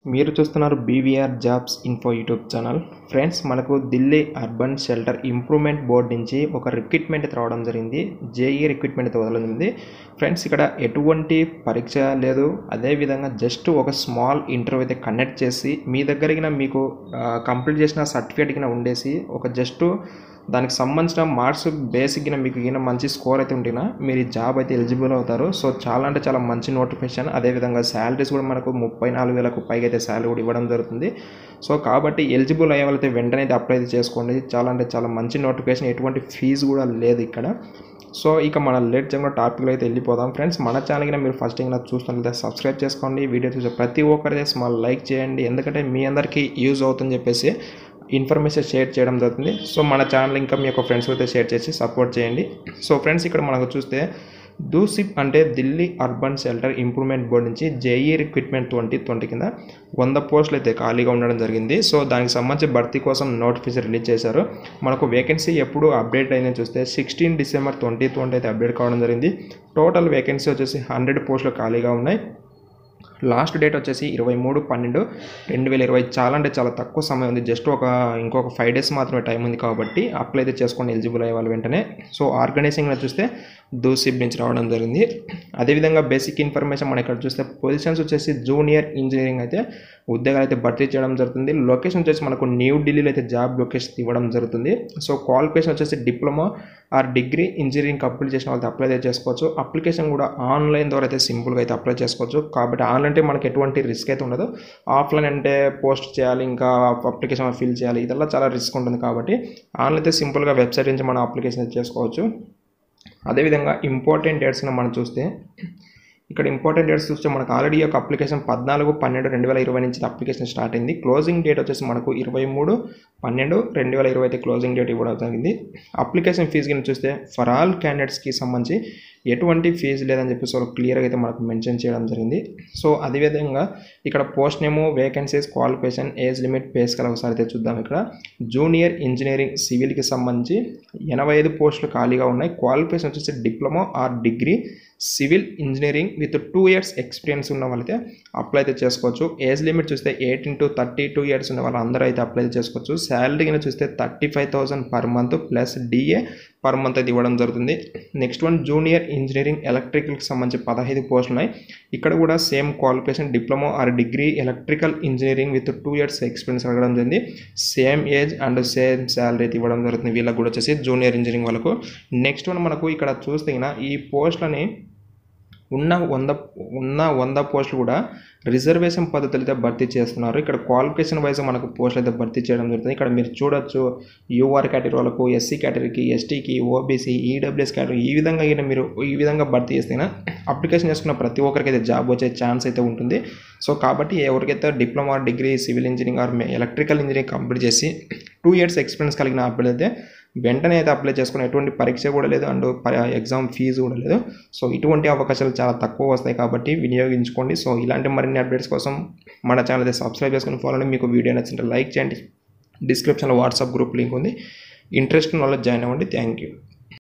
మీరు చూస్తున్నారు B V R jobs info YouTube channel friends మనకు Delhi urban shelter improvement board నుంచి ఒక రిక్రూట్మెంట్ రావడం జరిగింది జేఈ రిక్రూట్మెంట్ వదలింది ఫ్రెండ్స్ ఇక్కడ ఎటువంటి పరీక్ష లేదు అదేవిధంగా జస్ట్ ఒక స్మాల్ ఇంటర్వ్యూ అయితే కండక్ట్ చేసి మీ దగ్గరికి మీకు కంప్లీట్ చేసిన సర్టిఫికేట్ కింద ఉండేసి ఒక జస్ట్ దానికి సంబంధించిన మార్క్స్ బేసిక్గా మీకు ఈయన మంచి స్కోర్ అయితే ఉంటేనా మీరు ఈ జాబ్ అయితే ఎలిజిబుల్ అవుతారు సో చాలా అంటే చాలా మంచి నోటిఫికేషన్ అదేవిధంగా శాలరీస్ కూడా మనకు ముప్పై నాలుగు వేలకు పైగా అయితే శాలరీ కూడా ఇవ్వడం జరుగుతుంది సో కాబట్టి ఎలిజిబుల్ అయ్యే వాళ్ళైతే వెంటనే అయితే అప్లై చేసుకోండి చాలా అంటే చాలా మంచి నోటిఫికేషన్ ఎటువంటి ఫీజు కూడా లేదు ఇక్కడ సో ఇక మన లేట్ చేయకుండా టాపిక్లో అయితే వెళ్ళిపోదాం ఫ్రెండ్స్ మన ఛానల్కి మీరు ఫస్ట్ ఇంకా చూస్తున్నట్లయితే సబ్స్క్రైబ్ చేసుకోండి వీడియో చూసే ప్రతి ఒక్కరైతే స్మాల్ లైక్ చేయండి ఎందుకంటే మీ అందరికీ యూజ్ అవుతుందని చెప్పేసి ఇన్ఫర్మేషన్ షేర్ చేయడం జరుగుతుంది సో మన ఛానల్ ఇంకా మీ యొక్క ఫ్రెండ్స్ అయితే షేర్ చేసి సపోర్ట్ చేయండి సో ఫ్రెండ్స్ ఇక్కడ మనకు చూస్తే దూసిప్ అంటే Delhi urban shelter improvement board నుంచి జేఈ రిక్రూట్మెంట్ ట్వంటీ ట్వంటీ కింద వంద పోస్టులు అయితే ఖాళీగా ఉండడం జరిగింది సో దానికి సంబంధించి భర్తీ కోసం నోటిఫికేషన్ రిలీజ్ చేశారు మనకు వేకెన్సీ ఎప్పుడు అప్డేట్ అయిందని చూస్తే సిక్స్టీన్ డిసెంబర్ ట్వంటీ ట్వంటీ అయితే అప్డేట్ కావడం జరిగింది టోటల్ వేకెన్సీ వచ్చేసి హండ్రెడ్ పోస్టులు ఖాళీగా ఉన్నాయి లాస్ట్ డేట్ వచ్చేసి ఇరవై మూడు పన్నెండు రెండు వేల ఇరవై చాలా అంటే చాలా తక్కువ సమయం ఉంది జస్ట్ ఒక ఇంకొక ఫైవ్ డేస్ మాత్రమే టైం ఉంది కాబట్టి అప్లై అయితే చేసుకొని ఎలిజిబుల్ అయ్యే వాళ్ళు వెంటనే సో ఆర్గనైజింగ్లో చూస్తే దూసిబ్ నుంచి రావడం జరిగింది అదేవిధంగా బేసిక్ ఇన్ఫర్మేషన్ మనం ఇక్కడ చూస్తే పొజిషన్స్ వచ్చేసి జూనియర్ ఇంజనీరింగ్ అయితే ఉద్యోగాలు అయితే భర్తీ చేయడం జరుగుతుంది లొకేషన్ వచ్చేసి మనకు న్యూ ఢిల్లీలో అయితే జాబ్ లొకేషన్ ఇవ్వడం జరుగుతుంది సో క్వాలిఫికేషన్ వచ్చేసి diploma or degree engineering complete చేసిన వాళ్ళకి అప్లై అయితే చేసుకోవచ్చు అప్లికేషన్ కూడా ఆన్లైన్ ద్వారా అయితే సింపుల్గా అయితే అప్లై చేసుకోవచ్చు కాబట్టి ఆన్లైన్ అంటే మనకి ఎటువంటి రిస్క్ అయితే ఉండదు ఆఫ్లైన్ అంటే పోస్ట్ చేయాలి ఇంకా అప్లికేషన్ ఫిల్ చేయాలి ఇదల్లా చాలా రిస్క్ ఉంటుంది కాబట్టి ఆన్లైన్ అయితే సింపుల్గా వెబ్సైట్ నుంచి మనం అప్లికేషన్ అయితే చేసుకోవచ్చు అదేవిధంగా ఇంపార్టెంట్ డేట్స్ని మనం చూస్తే ఇక్కడ ఇంపార్టెంట్ డేట్స్ చూస్తే మనకు ఆల్రెడీ ఒక అప్లికేషన్ పద్నాలుగు పన్నెండు రెండు వేల ఇరవై నుంచి అప్లికేషన్ స్టార్ట్ అయింది క్లోజింగ్ డేట్ వచ్చేసి మనకు ఇరవై మూడు పన్నెండు రెండు వేల ఇరవై అయితే క్లోజింగ్ డేట్ ఇవ్వడం జరిగింది అప్లికేషన్ ఫీజు కింద చూస్తే ఫర్ ఆల్ క్యాండిడేట్స్కి సంబంధించి ఎటువంటి ఫీజు లేదని చెప్పేసి వాళ్ళు క్లియర్గా అయితే మనకు మెన్షన్ చేయడం జరిగింది సో అదేవిధంగా ఇక్కడ post name vacancies qualification age limit pay scale ఒకసారి అయితే చూద్దాం ఇక్కడ జూనియర్ ఇంజనీరింగ్ సివిల్కి సంబంధించి ఎనభై ఐదు పోస్టులు ఖాళీగా ఉన్నాయి క్వాలిఫికేషన్ వచ్చేసి diploma or degree civil engineering with two years experience ఉన్న వాళ్ళైతే అప్లై అయితే చేసుకోవచ్చు ఏజ్ లిమిట్ చూస్తే eighteen to thirty two years ఉన్న వాళ్ళు అందరూ అయితే అప్లై చేసుకోవచ్చు శాలరీ కింద చూస్తే thirty five thousand per month plus D A per month అయితే ఇవ్వడం జరుగుతుంది నెక్స్ట్ వన్ జూనియర్ ఇంజనీరింగ్ ఎలక్ట్రికల్కి సంబంధించి పదహైదు పోస్టులు ఉన్నాయి ఇక్కడ కూడా same qualification diploma or degree electrical engineering with two years experience అడగడం జరిగింది same age and same salary అయితే ఇవ్వడం జరుగుతుంది వీళ్ళకి కూడా వచ్చేసి జూనియర్ ఇంజనీరింగ్ వాళ్ళకు నెక్స్ట్ వన్ మనకు ఇక్కడ చూస్తే ఈ పోస్టులని ఉన్న వంద ఉన్న వంద పోస్టులు కూడా రిజర్వేషన్ పద్ధతులు అయితే భర్తీ చేస్తున్నారు ఇక్కడ క్వాలిఫికేషన్ వైజ్ మనకు పోస్టులు అయితే భర్తీ చేయడం జరుగుతుంది ఇక్కడ మీరు చూడొచ్చు యూఆర్ కేటగిరీ వాళ్ళకు ఎస్సీ కేటగిరీకి ఎస్టీకి ఓబీసీ ఈడబ్ల్యూఎస్ కేటగిరీ ఈ విధంగా అయినా మీరు ఈ విధంగా భర్తీ చేస్తేనా అప్లికేషన్ చేసుకున్న ప్రతి ఒక్కరికి అయితే జాబ్ వచ్చే ఛాన్స్ అయితే ఉంటుంది సో కాబట్టి ఎవరికైతే diploma degree civil engineering or electrical engineering complete చేసి టూ ఇయర్స్ ఎక్స్పీరియన్స్ కలిగిన అభ్యర్థి వెంటనే అయితే అప్లై చేసుకుని ఎటువంటి పరీక్ష కూడా లేదు అండ్ ఎగ్జామ్ ఫీజు కూడా లేదు సో ఇటువంటి అవకాశాలు చాలా తక్కువ వస్తాయి కాబట్టి వినియోగించుకోండి సో ఇలాంటి మరిన్ని అప్డేట్స్ కోసం మన ఛానల్ అయితే సబ్స్క్రైబ్ చేసుకుని ఫాలో మీకు వీడియో నచ్చింటే లైక్ చేయండి డిస్క్రిప్షన్లో వాట్సాప్ గ్రూప్ లింక్ ఉంది ఇంట్రెస్ట్ వల్ల జాయిన్ అవ్వండి థ్యాంక్ యూ